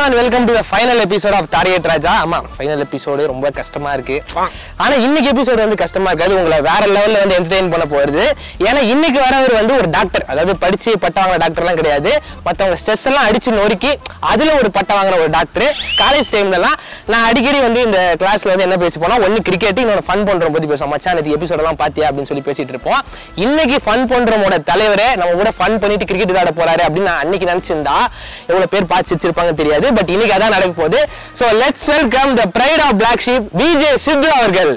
And welcome to the final episode of தாரியட் ராஜா ஆமா final episode ரொம்ப கஷ்டமா இருக்கு ஆனா இன்னைக்கு எபிசோடு வந்து கஷ்டமா இருக்காது உங்களை வேற லெவல்ல வந்து என்டர்டெயின் பண்ண போறது ஏன்னா இன்னைக்கு வரவர் வந்து ஒரு டாக்டர் அதாவது படிச்சு பட்டம் வாங்கின டாக்டர்லாம் கிடையாது மத்தவங்க ஸ்ட்ரெஸ் எல்லாம் அடிச்சு நொறுக்கி அதுல ஒரு பட்டம் வாங்குற ஒரு டாக்டர் காலேஜ் டைம்லலாம் நான் அடிக்கடி வந்து இந்த கிளாஸ்ல வந்து என்ன பேசி போனா ஒன்னு கிரிக்கெட் இன்னொரு ஃபன் பண்றோம் பத்தி பேசுவோம் மச்சான் இந்த எபிசோட் எல்லாம் பாத்தியா அப்படின்னு சொல்லி பேசிட்டு இருப்போம் இன்னைக்கு ஃபன் பண்றோமோட தலைவரே நம்ம கூட ஃபன் பண்ணிட்டு கிரிக்கெட் விளையாட போறாரு அப்படின்னு நான் அன்னைக்கு நினைச்சிருந்தா எவ்வளவு பேர் பார்த்து சிரிச்சிருப்பாங்க தெரியாது பட் இன்னைக்கு அதான் நடக்க போகுது so let's welcome the pride of black sheep VJ Siddhu அவர்கள்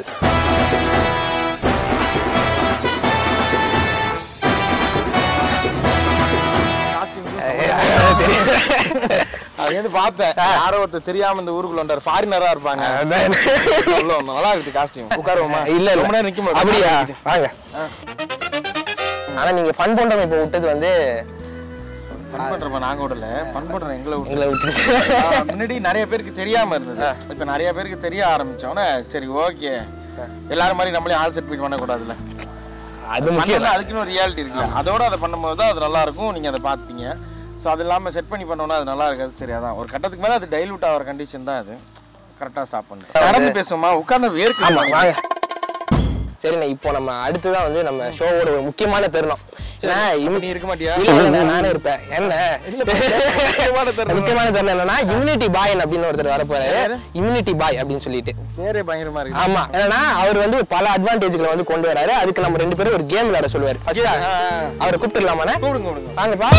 அது வந்து பார்த்தேன் யாரோ ஒருத்தர் தெரியாம இந்த ஊருக்குள்ள வந்தாரு ஃபாரினரா இருப்பாங்க உள்ள வந்தோம் நல்லா இருக்குது காஸ்டியூம் உட்காருவோமா இல்ல இல்ல ரொம்ப நேரம் நிக்க முடியாது அப்படியா வாங்க ஆனா நீங்க ஃபன் பண்றவங்க இப்போ விட்டது வந்து ஃபன் பண்றோமா நாங்க விடல ஃபன் பண்றோம் எங்களை விட்டு உங்களை விட்டுருச்சு ஆ, முன்னாடி நிறைய பேருக்கு தெரியாம இருந்தது இப்ப நிறைய பேருக்கு தெரிய ஆரம்பிச்சோன்னே சரி ஓகே எல்லாரும் மாதிரி நம்மளே ஆல் செட் பண்ண கூடாதுல்ல அது முக்கியம் பண்ணல அதுக்குன்னு ஒரு ரியாலிட்டி இருக்குல்ல அதோட அதை பண்ணும்போது தான் அது நல்லா இருக்கும் நீங்க அதை பார்ப்பீங்க ஸோ அது இல்லாம செட் பண்ணி பண்ணோம்னா அது நல்லா இருக்காது சரி அதான் ஒரு கட்டத்துக்கு மேல அது டைலூட் ஆகிற கண்டிஷன் தான் அது கரெக்டாக ஸ்டாப் பண்ணுறேன் நடந்து பேசுவோமா உட்கார்ந்து ஆமா வேர்க்கு வாங்க சரிண்ணே இப்போ நம்ம அடுத்ததான் வந்து நம்ம ஷோவோட ஒரு முக்கியமான தருணம் ஏன்னா நீ இருக்க மாட்டியா இல்ல இல்ல நானே இருப்பேன் என்ன முக்கியமான தருணம். முக்கியமான தருணம் என்னன்னா இம்யூனிட்டி பாய் அப்படின்னு ஒருத்தர் வர போறாரு யாரு? இம்யூனிட்டி பாய் அப்படின்னு சொல்லிட்டு பேரே பயங்கரமா இருக்கு ஆமா ஏன்னா அவர் வந்து பல அட்வான்டேஜ்களை வந்து கொண்டு வராரு அதுக்கு நம்ம ரெண்டு பேரும் ஒரு கேம் விளையாட சொல்லுவாரு ஃபர்ஸ்ட் ஆ, ஆ. அவரை கூப்பிட்டுலாமாண்ணே கூப்பிடுங்க கூப்பிடுங்க வாங்கப்பா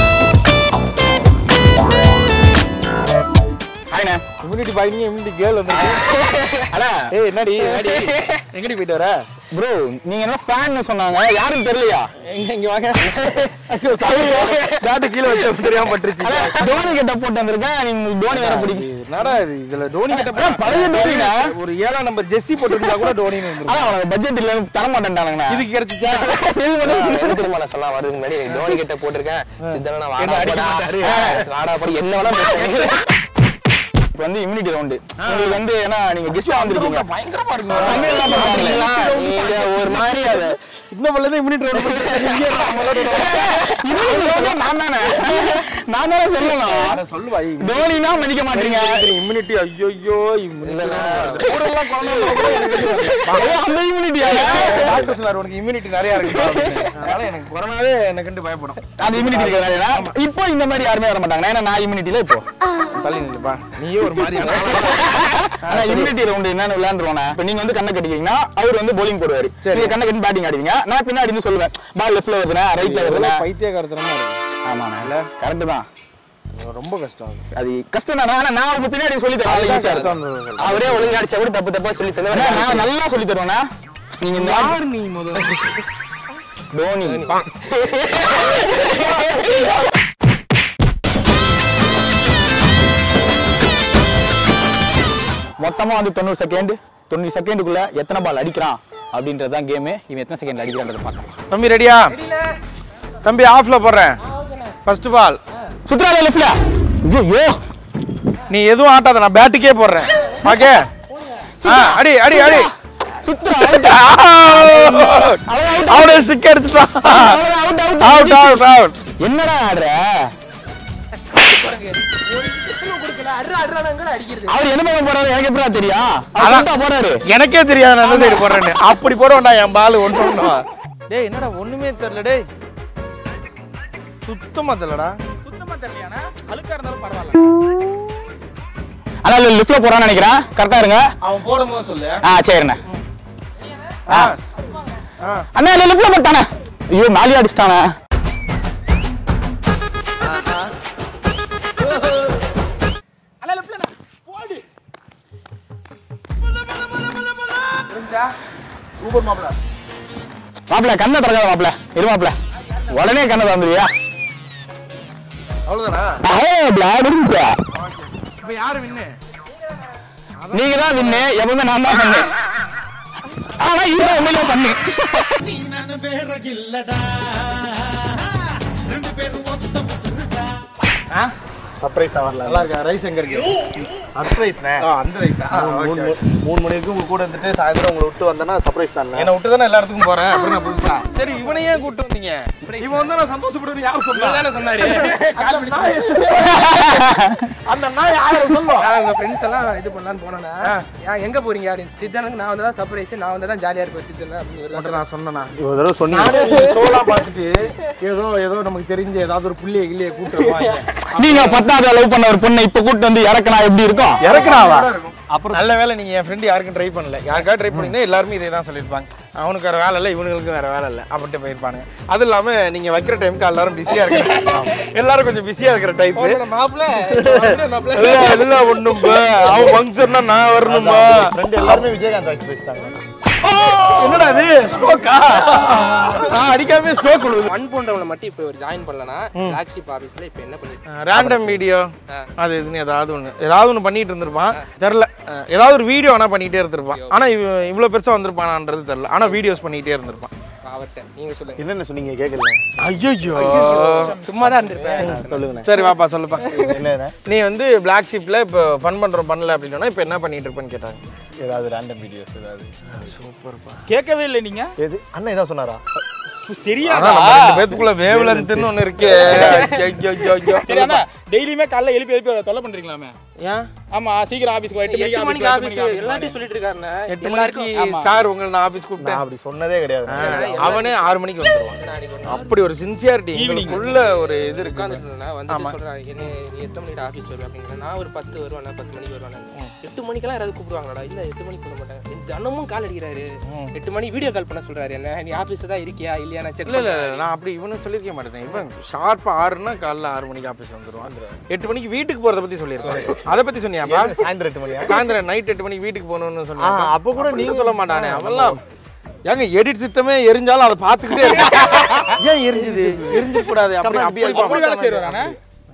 ஹாய்ண்ணே இம்யூனிட்டி பாய் நீங்க இம்யூனிட்டி கேர்ள் வந்து அண்ணா ஏய் என்னடி என்னடி எங்கடி போயிட்டு வர ப்ரோ நீங்க என்ன ஃபேன் சொன்னாங்க யாரும் தெரியலையா எங்க இங்க வாங்க ஐயோ சாரி டாட்டு கீழ வச்சு தெரியாம பட்டுருச்சு தோனி கிட்ட போட்டு வந்திருக்கேன் நீங்க தோனி வேற பிடிக்கும் என்னடா இது? இதுல டோனி கிட்ட அண்ணா, பழைய டோனிடா. ஒரு ஏழாம் நம்பர் ஜெர்சி போட்டுருந்தா கூட டோனின்னு வந்துரும் ஆனா அவனுக்கு பட்ஜெட் இல்ல தர மாட்டேன்டானுங்கண்ணா இதுக்கு கிடைச்சிச்சா என்ன தெரியுமா நான் சொன்னா வரதுக்கு முன்னாடி தோனி கிட்ட போட்டிருக்கேன் சித்தனா வாடா என்ன அடிக்க போடா மாட்டாரு? வாடா போட என்ன வேணா பேசுவேன் இப்போ வந்து இம்யூனிட்டி ரவுண்டு உங்களுக்கு வந்து ஏன்னா நீங்க கெஸ்டா வந்திருக்கீங்க பயங்கரமா இருக்கு சமையல் எல்லாம் பாத்தீங்களா? பண்ணுவாங்களே. நீங்க ஒரு மாதிரி அதை இன்னும் பல்லது இம்யூனிட்டி இம்யூனிட்டி நான் தானே நான் தானே சொல்லணும் சொல்லுவா தோனினா மதிக்க மாட்டீங்க இம்யூனிட்டி ஐயோ ஐயோ இல்லைண்ணா. கூடலாம் குழந்தை கூட எனக்கு தெரியாது. ஐயோ, அந்த இம்யூனிட்டியா டாக்டர் சொன்னார் உனக்கு இம்யூனிட்டி நிறைய இருக்கு அதனால எனக்கு கொரோனாவே எனக்கு கண்டு பயப்படும் அந்த இம்யூனிட்டி இருக்கிறதா இப்போ இந்த மாதிரி யாருமே வர மாட்டாங்க ஏன்னா நான் இம்யூனிட்டில இப்போ தள்ளி நில்லுப்பா நீயே ஒரு மாதிரி ஆனா இம்யூனிட்டி ரவுண்ட் என்னன்னு விளையாண்டுருவோம் இப்போ நீங்க வந்து கண்ணை கட்டிக்கிறீங்கன்னா அவர் வந்து bowling போடுவாரு நீங்க கண்ணை கட்டி பேட்டிங் ஆடுவீங்க நான் பின்னாடி இருந்து சொல்லுவேன் பால் லெஃப்ட்ல வருதுனா ரைட்ல வருதுனா பைத்தியகாரத்தனமா இருக்கு ஆமாண்ணா கரெக்ட் தான் ரொம்ப கஷ்டம் அது. அது கஷ்டம் தான் ஆனா நான் உங்க பின்னாடி சொல்லி தரேன் அதுதான் ஈஸியா கஷ்டம் இருக்கும் இருந்தது. அவரே ஒழுங்கா அடிச்சா கூட தப்பு தப்பா சொல்லி அண்ணா, தந்தேன் நான் நல்லா சொல்லி தருவேண்ணா நீங்க இந்த யார் நீ முதல்ல தோனி மொத்தமா வந்து தொண்ணூறு செகண்ட் தொண்ணூறு செகண்டுக்குள்ள எத்தனை பால் அடிக்கிறான் அப்படின்றது தான் கேமு இவன் எத்தனை செகண்ட் அடிக்கிறான்றத பார்க்கலாம் தம்பி ரெடியா தம்பி ஆஃப்ல போடுறேன் ஃபர்ஸ்ட் பால் சுத்ரா லெஃப்ட்ல ஐயோ நீ எதுவும் ஆட்டாத நான் பேட்டுக்கே போடுறேன் ஓகே ஆ அடி அடி அடி சுத்ரா அவனே ஸ்டிக் அடிச்சிட்டான் அவுட் அவுட் அவுட் என்னடா ஆடுற அவர் என்ன பண்ண போறாரு எனக்கு எப்படா தெரியும் அவர் அதான். சுத்தா போறாரு எனக்கே தெரியாது நான் எந்த சைடு போடுறேன்னு அப்படி போடுவேன்டா என் பால் ஒன்று ஒன்று டேய் என்னடா ஒண்ணுமே தெரியல டேய் சுத்தமா தெரியலடா ஆனா லிஃப்ட்ல போறான்னு நினைக்கிறேன் கரெக்டா இருங்க அவன் போடும்போது சொல்லு ஆ சரிண்ணே ஆ அண்ணா இல்ல லிஃப்ட்ல போட்டானே ஐயோ மேலே அடிச்சிட்டானே சூப்பர் மாப்பிள மாப்பிள கண்ணை திறக்காத மாப்பிள இரு மாப்பிள உடனே கண்ணை திறந்துருவியா அவ்வளவுதானா இப்ப யாரு வின்னு நீங்க தான் வின்னு எப்பவுமே நான் தான் பண்ணு ஆனா இதுதான் உண்மையிலே பண்ணு சர்ப்ரைஸ் தான் வரல நல்லா இருக்கா ரைஸ் எங்க இருக்கு சர்ப்ரைஸ்ண்ணே ஆ, அந்த ரைஸா மூணு மணி- மூணு மணி வரைக்கும் உங்க கூட இருந்துட்டு சாயந்தரம் உங்களை விட்டு வந்தேன்னா சர்ப்ரைஸ் தானே என்ன விட்டு தானே எல்லா இடத்துக்கும் போறேன் அப்புறம் நான் புதுசா சரி இவனை ஏன் கூட்டு வந்தீங்க இவன் வந்து நான் சந்தோஷப்படுவேன் யார் சொன்னா சொன்னாரு அந்த நாய் யாரும் சொல்லும் நான் உங்க ஃப்ரெண்ட்ஸ் எல்லாம் இது பண்ணலான்னு போனேன்னா ஏன் எங்க போறீங்க அப்படின்னு சித்தனுக்கு நான் வந்து தான் சர்ப்ரைஸ் நான் வந்து தான் ஜாலியா இருப்பேன் சித்தன் அப்படின்னு ஒரு மட்டும் நான் சொன்னேனா ஒரு தடவை சொன்னீங்க நானே ஷோலாம் பார்த்துட்டு ஏதோ ஏதோ நமக்கு தெரிஞ்ச ஏதாவது ஒரு புள்ளிய கிள்ளிய கூட்டு வருவாங்க நீங்க பத்தாவது லவ் பண்ண ஒரு பொண்ணை இப்ப கூட்டு வந்து இறக்குனா எப்படி இருக்கும் இறக்குனாவா அப்புறம் நல்ல வேலை நீங்க என் ஃப்ரெண்டு யாருக்கும் ட்ரை பண்ணல யாருக்காவது ட்ரை பண்ணியிருந்தா எல்லாருமே இதே தான் சொல்லியிருப்பாங்க அவனுக்கு வேற வேலை இல்லை இவனுங்களுக்கும் வேற வேலை இல்லை அப்படின்ட்டு போயிருப்பானுங்க அது இல்லாம நீங்க வைக்கிற டைமுக்கு எல்லாரும் பிஸியா இருக்கிற எல்லாரும் கொஞ்சம் பிஸியா இருக்கிற டைப் மாப்பிள்ள மாப்பிள்ள எல்லாம் எல்லாம் ஒண்ணும்பா அவன் ஃபங்க்ஷன்னா நான் வரணுமா ஃப்ரெண்ட் எல்லாருமே விஜயகாந்த் வாய்ஸ் பேசிட்டாங்க என்னடா அது ஸ்ட்ரோக்கா நான் அடிக்காம ஸ்ட்ரோக் விழுது ஒன் போன்றவங்களை மட்டும் இப்போ ஒரு ஜாயின் பண்ணலனா பிளாக் ஷிப் ஆபீஸ்ல இப்போ என்ன பண்ணிருச்சு ரேண்டம் வீடியோ அது இதுன்னு ஏதாவது ஒண்ணு ஏதாவது ஒண்ணு பண்ணிட்டு இருந்திருப்பான் தெரியல அஹ் ஏதாவது ஒரு வீடியோ ஆனா பண்ணிட்டே இருந்திருப்பான் ஆனா இவ இவ்வளவு பெருசா வந்திருப்பானான்றது தெரியல ஆனா வீடியோஸ் பண்ணிட்டே இருந்திருப்பான் அவர்கிட்ட நீங்க சொல்லுங்க என்னென்ன சொன்னீங்க கேட்கல ஐயோ சும்மா தான் இருந்திருப்பேன் சொல்லுங்கண்ணே சரி வாப்பா சொல்லுப்பா என்னண்ணே நீ வந்து பிளாக் ஷிப்ல இப்போ ஃபன் பண்றோம் பண்ணல அப்படின்னா இப்போ என்ன பண்ணிட்டு இருப்பேன்னு கேட்டாங்க ஏதாவது ரேண்டம் வீடியோஸ் ஏதாவது கேட்கவே இல்லை நீங்க எது அண்ணன் ஏதாவது சொன்னாரா அதான் நம்ம ரெண்டு பேத்துக்குள்ள வேவ்லென்த்னு ஒண்ணு இருக்கு ஐயோ, ஐயோ, ஐயோ. சரி அண்ணா டெய்லியுமே காலைல எழுப்பி எழுப்பி அவரை தொல்லை பண்றீங்களாமே ஏன் ஆமா சீக்கிரம் ஆபீஸ்க்கு எட்டு மணிக்கு எட்டு மணிக்கு ஆபீஸ் ஆபீஸ் எல்லாத்தையும் சொல்லிட்டு இருக்காருண்ணே எட்டு மணிக்கு சார் உங்களை நான் ஆபீஸ் கூப்பிட்டேன் நான் அப்படி சொன்னதே கிடையாது அவனே ஆறு மணிக்கு வந்துருவான் அப்படி ஒரு சின்சியாரிட்டி எங்களுக்குள்ள ஒரு இது இருக்கு உட்காந்துட்டு வந்துட்டு சொல்றாரு என்ன நீ எத்தனை மணிக்கு ஆஃபீஸ் வருவேன் அப்படிங்கிற நான் ஒரு பத்து வருவேன் பத்து மணிக்கு வருவேன் எட்டு மணிக்கெல்லாம் யாராவது கூப்பிடுவாங்களாடா இல்ல எட்டு மணிக்கு பண்ண மாட்டாங்க எனக்கு தினமும் கால் அடிக்கிறாரு எட்டு மணி வீடியோ கால் பண்ண சொல்றாரு என்ன நீ ஆபீஸ்ல தான் இருக்கியா இல்லையா நான் செக் இல்ல இல்ல இல்ல, நான் அப்படி இவனும் சொல்லியிருக்க மாட்டேன் இவன் ஷார்ப்பா ஆறுனா காலைல ஆறு மணிக்கு ஆபீஸ் வந்துருவான் எட்டு மணிக்கு வீட்டுக்கு போறத பத்தி சொல்லியிருக்கான் அதை பத்தி சொன்னியாப்பா சாயந்தரம் எட்டு மணியா சாயந்தரம் நைட் எட்டு மணிக்கு வீட்டுக்கு போகணும்னு சொன்னா ஆ, அப்ப கூட நீங்க சொல்ல மாட்டானே அவன்லாம் ஏங்க எடிட் சிஸ்டமே எரிஞ்சாலும் அதை பார்த்துக்கிட்டே இருக்கான் ஏன் எரிஞ்சுது எரிஞ்சிட கூடாது அப்படி அப்படி அப்படி வேலை செய்யறானே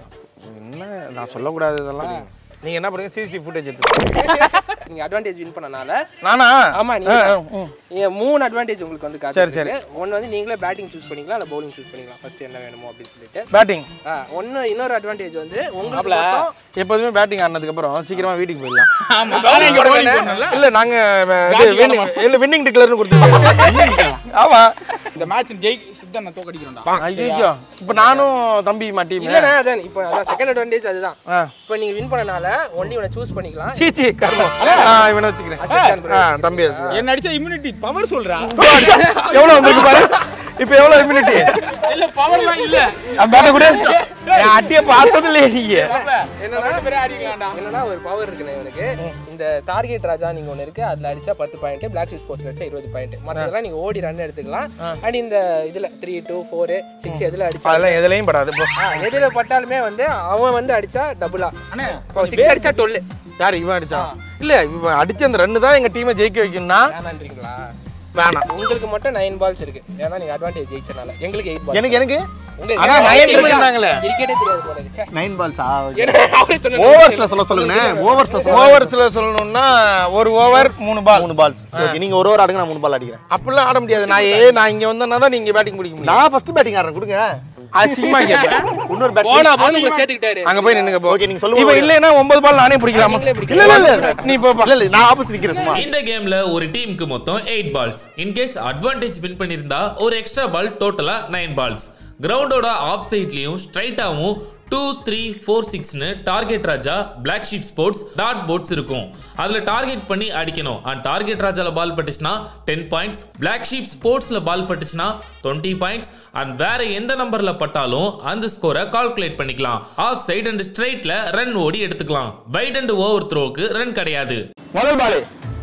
என்ன நான் சொல்லக்கூடாது இதெல்லாம் நீங்க என்ன பண்ணுங்க சிசிடிவி ஃபுட்டேஜ் எடுத்து நீங்க அட்வான்டேஜ் வின் பண்ணனால நானா ஆமா நீங்க நீங்க மூணு அட்வான்டேஜ் உங்களுக்கு வந்து சரி, காட்டுது ஒன்னு வந்து நீங்களே பேட்டிங் சூஸ் பண்ணிக்கலாம் இல்ல பவுலிங் சூஸ் பண்ணிக்கலாம் ஃபர்ஸ்ட் என்ன வேணுமோ அப்படின்னு சொல்லிட்டு பேட்டிங் ஆ, ஒன்னு இன்னொரு அட்வான்டேஜ் வந்து உங்களுக்கு மொத்தம் எப்போதுமே பேட்டிங் ஆனதுக்கு அப்புறம் சீக்கிரமா வீட்டுக்கு போயிடலாம் ஆமா நானே இங்க bowling பண்ணல இல்ல நாங்க அஹ், இது winning- இல்ல வின்னிங் டிக்ளர்னு கொடுத்துருக்கோம் ஆமா இந்த மேட்ச் ஜெய் சித்தன் நான் தோக்கடிக்கிறோம்டா ஐயோ இப்போ நானும் தம்பி மா டீம் இல்லண்ணா அதான் இப்போ அதான் செகண்ட் அட்வான்டேஜ் அதுதான் ஆ இப்போ நீங்க வின் பண்ணனால ஒன்லி இவனை சூஸ் பண்ணிக்கலாம் சீச்சி கர்மம் ஆ இவனை வச்சுக்கிறேன் assistant ஆ தம்பி வச்சுக்கிறேன் என்ன அடிச்ச இம்யூனிட்டி பவர் சொல்றா எவ்வளவு வந்திருக்கு பாரு இப்போ எவ்வளவு இம்யூனிட்டி இல்ல பவர்லாம் இல்ல பேட்ட கூட என் அட்டியை பார்த்தது இல்லையே நீங்க என்னன்னா பேரே அடிக்கலாம்டா என்னன்னா ஒரு பவர் இருக்குண்ணே இவனுக்கு இந்த டார்கெட் ராஜா நீங்க ஒன்று இருக்கு அதுல அடிச்சா பத்து பாயிண்ட் பிளாக் ஷீட் ஸ்போர்ட்ஸ் அடிச்சா இருபது பாயிண்ட் மற்றதெல்லாம் நீங்க ஓடி ரன் எடுத்துக்கலாம் அண்ட் இந்த இதுல த்ரீ டூ ஃபோர் சிக்ஸ் எதுல அடிச்சா அதெல்லாம் எதுலையும் படாது போ ஆ, எதுல பட்டாலுமே வந்து அவன் வந்து அடிச்சா டபுளா அண்ணே இப்போ சிக்ஸ் அடிச்சா டுவெல் யார் இவன் அடிச்சான் இல்ல இவன் அடிச்ச அந்த ரன்னு தான் எங்க டீமை ஜெயிக்க வைக்கணும்னா வேணான்றீங்களா வேணாம் உங்களுக்கு மட்டும் நைன் பால்ஸ் இருக்கு ஏன்னா நீங்க அட்வான்டேஜ் ஜெயிச்சனால எங்களுக்கு எயிட் பால் எனக்கு எனக்கு உங்களுக்கு ஆனா nine இருக்குன்னாங்களே. கிரிக்கெட்டே தெரியாது போல இருக்கு. ச்சே. நைன் பால்ஸா அவரே சொன்னாரு. ஓவர்ஸ்ல சொல்ல சொல்லுங்கண்ணே ஓவர்ஸ்ல சொல்ல ஓவர்ஸ்ல சொல்லணும்னா ஒரு ஓவர் மூணு பால் மூணு பால்ஸ் ஓகே நீங்க ஒரு ஓவர் ஆடுங்க நான் மூணு பால் அடிக்கிறேன் அப்படிலாம் ஆட முடியாது நான் ஏ நான் இங்க வந்தேன்னா தான் நீங்க பேட்டிங் பிடிக்க முடியும் நான் ஃபர்ஸ்ட் பேட்டிங் ஆடுறேன் கொடுங்க அசிங்கமா கேட்பேன் இன்னொரு போனா பேட்டிங் போது உங்களை சேர்த்துக்கிட்டாரு அங்க போய் நின்னுங்க போ ஓகே நீங்க சொல்லுங்க இவன் இல்லைன்னா ஒன்பது பால் நானே பிடிக்கலாமா நீங்களே இல்ல இல்ல இல்ல நீ போப்பா இல்ல இல்ல நான் ஆப்போசிட் நிக்கிறேன் சும்மா இந்த கேம்ல ஒரு டீமுக்கு மொத்தம் eight balls in case advantage win பண்ணியிருந்தா ஒரு எக்ஸ்ட்ரா பால் டோட்டலா நைன் பால்ஸ் கிரவுண்டோட ஆஃப் சைட்லயும் ஸ்ட்ரைட்டாவும் டூ த்ரீ ஃபோர் சிக்ஸ்னு டார்கெட் ராஜா பிளாக் ஷீப் ஸ்போர்ட்ஸ் டாட் போட்ஸ் இருக்கும் அதுல டார்கெட் பண்ணி அடிக்கணும் அண்ட் டார்கெட் ராஜால பால் பட்டுச்சுன்னா டென் பாயிண்ட்ஸ் பிளாக் ஷீப் ஸ்போர்ட்ஸ்ல பால் பட்டுச்சுன்னா டுவெண்ட்டி பாயிண்ட்ஸ் அண்ட் வேற எந்த நம்பர்ல பட்டாலும் அந்த ஸ்கோரை கால்குலேட் பண்ணிக்கலாம் ஆஃப் சைட் அண்ட் ஸ்ட்ரைட்ல ரன் ஓடி எடுத்துக்கலாம் வைட் அண்ட் ஓவர் த்ரோக்கு ரன் கிடையாது முதல் பால்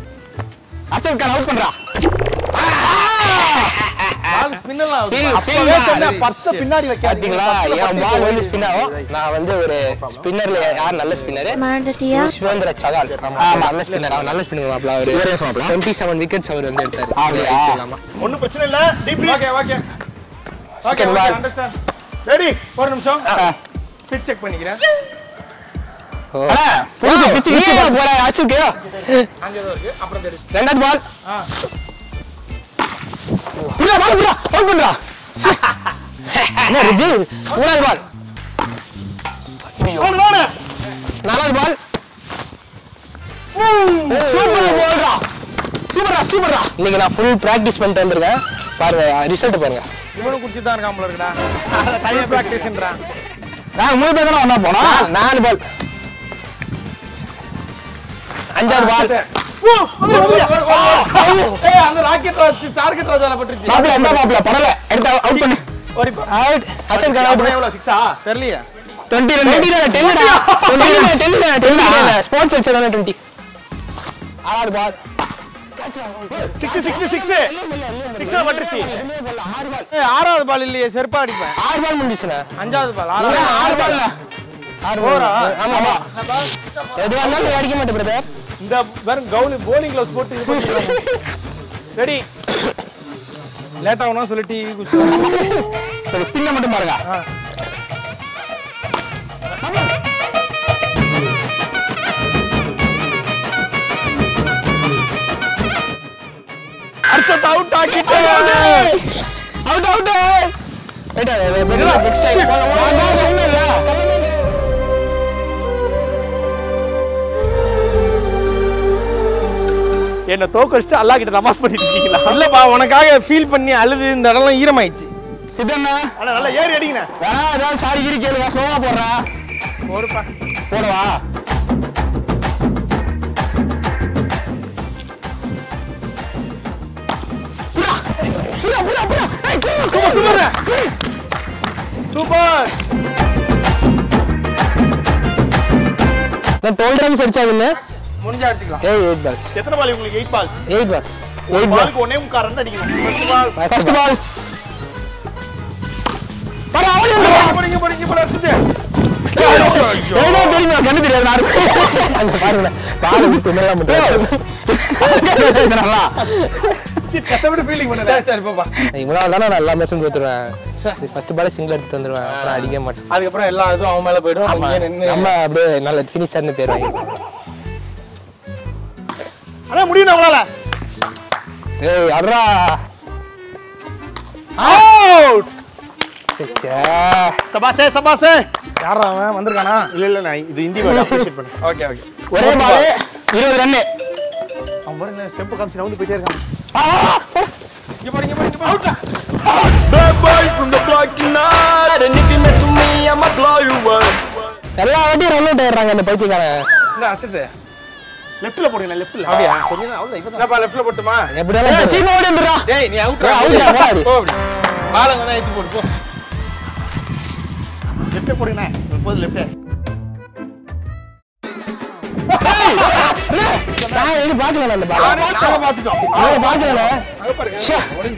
அசல் கான் அவுட் பண்றா பால் ஸ்பின்னலாம் Spin- spin அப்பவே தான். சொன்னேன், பத்து பின்னாடி பாத்தீங்களா வைக்காதீங்க என் பால் வந்து ஸ்பின் ஆகும் நான் வந்து ஒரு ஸ்பின்னர்ல யார் நல்ல ஸ்பின்னர் மறந்துட்டியா விஸ்வேந்திர சகால் ஆமா நல்ல ஸ்பின்னர் அவர் நல்ல ஸ்பின்னர் மாப்ள அவர் டுவெண்ட்டி செவன் விக்கெட்ஸ் அவர் வந்து எடுத்தாரு ஆமா ஒண்ணும் பிரச்சனை இல்ல deep okay okay okay Second ball. Understand ready ஒரு நிமிஷம் பிச் செக் பண்ணிக்கிறேன் போற அசுக்கு அங்க ஏதோ இருக்கு அப்புறம் தெரியும் ரெண்டாவது பால் ஆ புடா பால் புடா அவுட் பண்றா என்ன இது மூணாவது பால் நாலாவது பால் சூப்பர் பால்டா சூப்பரா சூப்பரா இன்னைக்கு நான் ஃபுல் பிராக்டிஸ் பண்ணிட்டு வந்திருக்கேன் பாருங்க ரிசல்ட் பாருங்க இவனும் குடிச்சு தான் இருக்கான் போல இருக்குடா டைம் ப்ராக்டிஸ்ன்றான் நாங்க மூணு பேர் தானே ஒண்ணா போனோம் நா- நாலு பால் அஞ்சாவது பால் ஏய் அந்த ராக்கெட் வச்சு டார்கெட் ராஜால பட்டுருச்சு மாப்பிள்ள என்ன மாப்பிள்ள பரல எடுத்து அவுட் பண்ணு அவுட் ஹசன் கான் அவுட் எவ்வளவு சிக்ஸா தெரியலையா டுவெண்ட்டி ரெண்டு டென்னுடா டென்னுடா டென்னுடா டென்னுடா ஸ்போர்ட்ஸ் வச்சு தானே டுவெண்ட்டி ஆறாவது ball six six six six பட்டுருச்சு ஆறு பால் ஏய் ஆறாவது பால் இல்லையே செருப்பா அடிப்பேன் ஆறு பால் முடிஞ்சுச்சுண்ணா அஞ்சாவது பால் இல்ல, ஆறாவது ஆறு பால் ஆறு பால் ஆமா ஆமா எதுவா இருந்தாலும் நீ அடிக்க மாட்டேன் பிரதர் இந்த வெறும் கவுனி போலிங் கிளவுஸ் போட்டு இது பண்ணிடுறாங்க ரெடி லேட் ஆகணும் சொல்லி டிவி குடிச்சு ஸ்பின்ன மட்டும் பாருங்க அடிச்சது அவுட் ஆக்கிட்டு அவுட் அவுட் நெக்ஸ்ட் டைம் என்ன தோக்கடிச்சுட்டு அல்லா கிட்ட நமாஸ் பண்ணிட்டு இருக்கீங்களா இல்லப்பா உனக்காக ஃபீல் பண்ணி அழுது இந்த இடம்லாம் ஈரமாயிடுச்சு சித்தண்ணா ஆனா நல்லா ஏறி அடிங்கண்ணே வேணா ஏதாவது சாரி கீரி கேளுங்க ஸ்லோவா போடுறேன் ஒருப்பா போடவா சூப்பர் நான் டுவெல் ரன்ஸ் அடிச்சாங்க முடிஞ்சா அடிச்சுக்கலாம் ஏய் எயிட் பால்ஸ் எத்தனை பால் உங்களுக்கு எயிட் பால் எயிட் பால் ஒரு பாலுக்கு ஒன்னே முக்கால் ரன் அடிக்கணும் ஃபர்ஸ்ட் பால் படிங்க படிங்க போல அடிச்சுட்டு ஏதோ தெரியுமா கண்ணு தெரியாது நான் அங்க பாருங்க பால் விட்டு மேல மட்டும் நல்லா கஷ்டப்பட்டு ஃபீலிங் பண்ணல சரி போப்பா இவ்வளவு தானே நான் எல்லா மேட்சும் தோத்துருவேன் ஃபர்ஸ்ட் பால் சிங்கிள் எடுத்துட்டு வந்துருவேன் அப்புறம் அடிக்க மாட்டேன் அதுக்கப்புறம் எல்லா இதுவும் அவன் மேல போயிடும் ஆமா அவங்க நின்று நம்ம அப்படியே நல்ல ஃபினிஷர்னு பேர் வாங்கி ஆனா முடியும் நம்மளால ஏய் அட்ரா அவுட் ச்சே சபாசே சபாசே யாரா அவன் வந்திருக்கானா இல்ல இல்ல நான் இது ஹிந்தி வேர்ட் அப்ரிஷியேட் பண்ணேன் ஓகே ஓகே ஒரே பால் இருபது ரன்னு அவன் பாருங்க ஸ்டெம்ப் காமிச்சு நவுந்து போயிட்டே இருக்கான் இங்க படிங்க படிங்க அவுட் எல்லா வாட்டியும் ரன் அவுட் ஆயிடுறாங்க அந்த பைத்தியக்காரன் இந்த அசித்து லெஃப்ட்ல போடுங்க லெஃப்ட்ல அப்படியா? கொஞ்சம் தான் அவ்வளவு இவன் என்னப்பா லெஃப்ட்ல போட்டுமா எப்படியாலும் சீமா ஓடி வந்துடுறா டேய் நீ அவுட் ஏய், out ஆ, போடாடி. போ அப்படி பாலங்க தான் ஏத்தி போடு போ லெஃப்ட்ல போடுங்க போது லெஃப்ட் நான் இது பார்க்கல அந்த பால் நாங்க பாத்துட்டோம் அவங்க பார்க்கல அங்க பாருங்க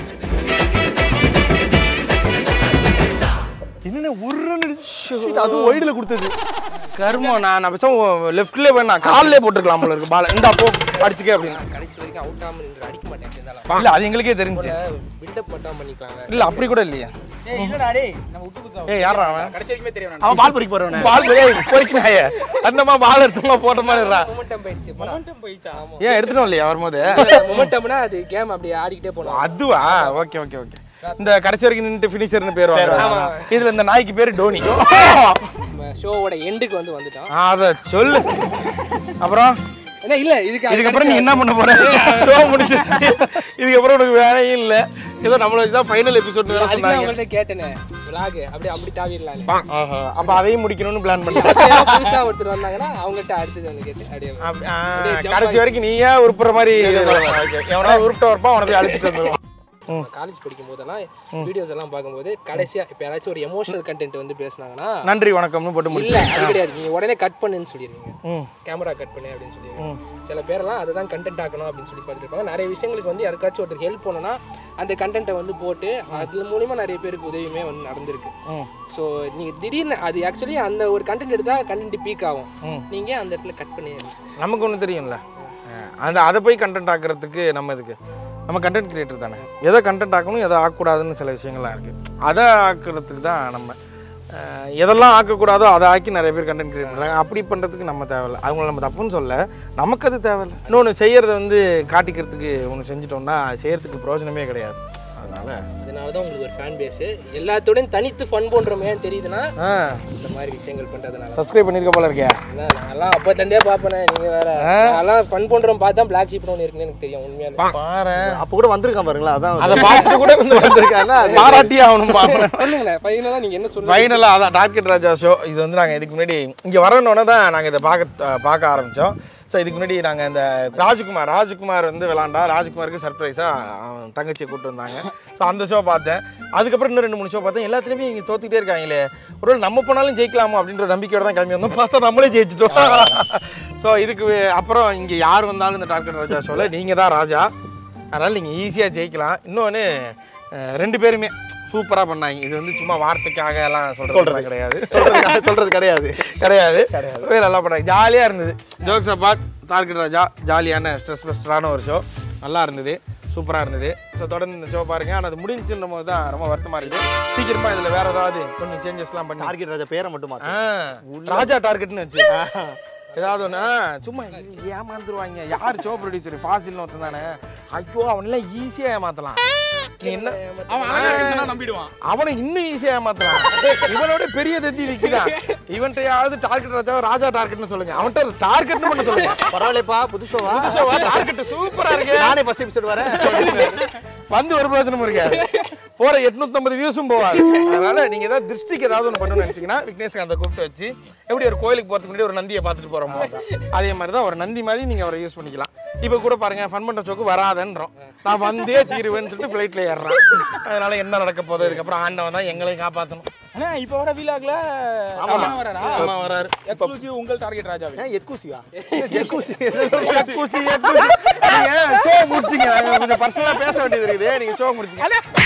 என்னென்ன உருன்னு ஷிட் அது ஒய்டுல கொடுத்தது கர்மம் நான் நான் பேசாம லெஃப்ட்லயே வேணா கால்லே போட்டுருக்கலாம் போல இருக்கு பால இந்தா போ அடிச்சுக்க அப்படின்னு கடைசி வரைக்கும் அவுட் ஆகாம நின்று அடிக்க மாட்டேன் இருந்தாலும் இல்ல அது எங்களுக்கே தெரிஞ்சு பில்டப் மட்டும் பண்ணிக்கலாங்க இல்ல அப்படி கூட இல்லையா ஏய் யாரா அவன் கடைசி வரைக்குமே தெரியும் அவன் பால் பொறிக்க போறவன பால் ஏய் பொறிக்கினாயே அந்தமா பால் எடுத்தமா போட்ட மாதிரி இருக்கா மொமெண்டம் போயிடுச்சு மொமெண்டம் போயிடுச்சா ஆமா ஏன் எடுத்துட்டோம் இல்லையா வரும்போது மொமெண்டம்னா அது கேம் அப்படியே ஆடிக்கிட்டே போலாம் அதுவா ஓகே ஓகே ஓகே இந்த கடைசி வரைக்கும் நின்று ஃபினிஷர்னு பேர் வாங்க இதுல இந்த நாய்க்கு பேரு டோனி நம்ம ஷோவோட எண்டுக்கு வந்து வந்துட்டோம் அத சொல்லு அப்புறம் ஏன்னா இல்ல இதுக்கு இதுக்கப்புறம் நீ என்ன பண்ண போற ஷோ முடிஞ்சிருச்சு இதுக்கப்புறம் உனக்கு வேலையும் இல்ல ஏதோ நம்மள வச்சு தான் ஃபைனல் எபிசோட் அதுக்கு சொன்னாங்க அவங்கள்ட்ட கேட்டேனே விலாக் அப்படியே அப்படி தாவிடலாம்னு ஆஹா, அப்ப அதையும் முடிக்கணும்னு பிளான் பண்ணி அப்படியே புதுசா ஒருத்தர் வந்தாங்கன்னா அவங்கள்ட்ட அடுத்தது வந்து கேட்டு அப்படியே அப்படி- ஆ, கடைசி வரைக்கும் நீயே உருப்புற மாதிரி எவனா உருப்பிட்ட வரப்பா அவனை போய் அழைச்சிட்டு வந்துருவான் காலேஜ் படிக்கும் போதெல்லாம் வீடியோஸ் எல்லாம் பார்க்கும்போது கடைசியா இப்ப யாராச்சும் ஒரு எமோஷனல் கண்டென்ட் வந்து பேசுனாங்கன்னா நன்றி வணக்கம்னு போட்டு இல்ல முடிச்சு அது கிடையாது நீங்க உடனே கட் பண்ணுன்னு சொல்லிடுவீங்க ம். கேமரா கட் பண்ணு அப்படின்னு சொல்லிடுவீங்க சில பேரெல்லாம் அதை தான் கண்டென்ட் ஆக்கணும் அப்படின்னு சொல்லி பார்த்துட்டு இருப்பாங்க நிறைய விஷயங்களுக்கு வந்து யாருக்காச்சும் ஒருத்தர் ஹெல்ப் பண்ணனா அந்த கண்டென்ட்டை வந்து போட்டு அது மூலியமா நிறைய பேருக்கு உதவியுமே வந்து நடந்திருக்கு ஸோ நீங்க திடீர்னு அது ஆக்சுவலி அந்த ஒரு கண்டென்ட் எடுத்தா கண்டென்ட் பீக் ஆகும் நீங்க அந்த இடத்துல கட் பண்ணி நமக்கு ஒன்று தெரியும்ல அஹ் அந்த அதை போய் கண்டென்ட் ஆக்குறதுக்கு நம்ம இதுக்கு நம்ம கண்டென்ட் கிரியேட்டர் தானே எதை கண்டென்ட் ஆக்கணும் எதை ஆக்கக்கூடாதுன்னு சில விஷயங்கள்லாம் இருக்குது அதை ஆக்குறதுக்கு தான் நம்ம அஹ் எதெல்லாம் ஆக்கக்கூடாதோ அதை ஆக்கி நிறைய பேர் கண்டென்ட் கிரியேட் பண்ணுறாங்க அப்படி பண்ணுறதுக்கு நம்ம தேவையில்ல அவங்கள நம்ம தப்புன்னு சொல்ல நமக்கு அது தேவையில்ல இன்னொன்று செய்யறத வந்து காட்டிக்கிறதுக்கு ஒன்று செஞ்சிட்டோம்னா அது செய்யறதுக்கு பிரயோஜனமே கிடையாது அதனால அதனால தான் உங்களுக்கு ஒரு ஃபேன் பேஸ் எல்லாத்தோடையும் தனித்து ஃபன் பண்றோமே தெரியுதுன்னா இந்த மாதிரி விஷயங்கள் பண்றதுனால சப்ஸ்கிரைப் பண்ணிருக்க போல இருக்கே அதான் நான்லாம் அப்போ தண்டே பார்ப்பேனே நீங்க வேற நான்லாம் ஃபன் பண்றோம் பார்த்தா பிளாக் ஷீப் ஒன்று இருக்குன்னு எனக்கு தெரியும் உண்மையாலே பாரு அப்ப கூட வந்திருக்கான் பாருங்களா அதான் அதை பார்த்துட்டு கூட வந்து வந்திருக்கான்னா அது பாராட்டி ஆகணும் பாப்பேன் சொல்லுங்களேன் ஃபைனலாக நீங்க என்ன சொல்லுங்க ஃபைனலாக அதான் டார்கெட் ராஜா ஷோ இது வந்து நாங்கள் இதுக்கு முன்னாடி இங்கே வரணுன்னே தான் நாங்கள் இதை பார்க்க அஹ், பார்க்க ஆரம்பித்தோம் ஸோ இதுக்கு முன்னாடி நாங்கள் இந்த ராஜ்குமார் ராஜ்குமார் வந்து விளாண்டா ராஜ்குமாருக்கு சர்ப்ரைஸாக அவன் தங்கச்சியை கூப்பிட்டு வந்தாங்க ஸோ அந்த ஷோ பார்த்தேன் அதுக்கப்புறம் இன்னும் ரெண்டு மூணு ஷோ பார்த்தேன் எல்லாத்துலேயுமே இங்கே தோத்துக்கிட்டே இருக்காங்களே ஒருவேளை நம்ம போனாலும் ஜெயிக்கலாமா அப்படின்ற நம்பிக்கையோட தான் கிளம்பி வந்தோம் பார்த்தா நம்மளே ஜெயிச்சிட்டோம் ஸோ இதுக்கு அப்புறம் இங்கே யார் வந்தாலும் இந்த டார்கெட் ராஜா ஷோவில் நீங்கள் தான் ராஜா அதனால் நீங்கள் ஈஸியாக ஜெயிக்கலாம் இன்னொன்று ரெண்டு பேருமே சூப்பராக பண்ணாங்க இது வந்து சும்மா வார்த்தைக்காக எல்லாம் சொல்கிறது கிடையாது சொல்றது சொல்றது கிடையாது கிடையாது ரொம்பவே நல்லா பண்ணாங்க ஜாலியாக இருந்தது ஜோக்ஸ் அப்பாட் டார்கெட் ராஜா ஜாலியான ஸ்ட்ரெஸ் பஸ்டரான ஒரு ஷோ நல்லா இருந்தது சூப்பராக இருந்தது ஸோ தொடர்ந்து இந்த ஷோ பாருங்க ஆனால் அது முடிஞ்சுன்ற போது தான் ரொம்ப வருத்தமாக இருக்குது சீக்கிரமாக இதில் வேற ஏதாவது கொஞ்சம் சேஞ்சஸ்லாம் பண்ணி டார்கெட் ராஜா பேரை மட்டும் மாத்து ஆ, ராஜா டார்கெட்னு வச்சு ஏதாவது ஒன்று சும்மா ஏமாந்துருவாங்க யார் ஷோ ப்ரொடியூசர் ஃபாசில்னு ஒருத்தன் தானே ஐயோ அவனெல்லாம் ஈஸியாக ஏமாத்தலாம் நீ என்ன அவன் அழகா இருக்குன்னா நம்பிடுவான் அவனை இன்னும் ஈஸியா ஏமாத்தலாம் இவனோட பெரிய தத்தி நிக்கிறான் இவன்கிட்டயாவது டார்கெட் ராஜா ராஜா டார்கெட்னு சொல்லுங்க அவன்கிட்ட டார்கெட்னு பண்ண சொல்லுங்க பரவாயில்லப்பா புது ஷோவா டார்கெட் சூப்பரா இருக்கு நானே ஃபர்ஸ்ட் எபிசோட் வரேன் வந்து ஒரு பிரயோஜனமும் இருக்காது போற 850 வியூஸும் போகாது அதனால நீங்க ஏதாவது திருஷ்டிக்கு ஏதாவது ஒன்று பண்ணணும்னு நினைச்சீங்கன்னா விக்னேஷ்க்கு அந்த கூப்பிட்டு வச்சு எப்படி ஒரு கோயிலுக்கு போறதுக்கு முன்னாடி ஒரு நந்தியை பார்த்துட்டு போறோமோ அதே மாதிரி தான் ஒரு நந்தி மாதிரி நீங்க அவரை யூஸ் பண்ணிக்கலாம் இப்போ கூட பாருங்க ஃபன் பண்ற சோக்கு வராதன்றோம் நான் வந்தே தீருவேன்னு சொல்லிட்டு ஃப்ளைட்ல ஏறுறான் அதனால என்ன நடக்க போகுது இதுக்கப்புறம் ஆண்டவன் தான் எங்களையும் காப்பாற்றணும் ஆனா இப்போ வர வீலாக்ல ஆமா. வராரா ஆமா வராரு எக்ஸ்க்ளூசிவ் உங்கள் டார்கெட் ராஜா ஏன் எக்கூசியா எக்கூசி, எக்கூசி. நீங்க show முடிச்சிங்க. நாங்க கொஞ்சம் personal ஆ பேச வேண்டியது இருக்குது. நீங்க show முடிச்சிங்க.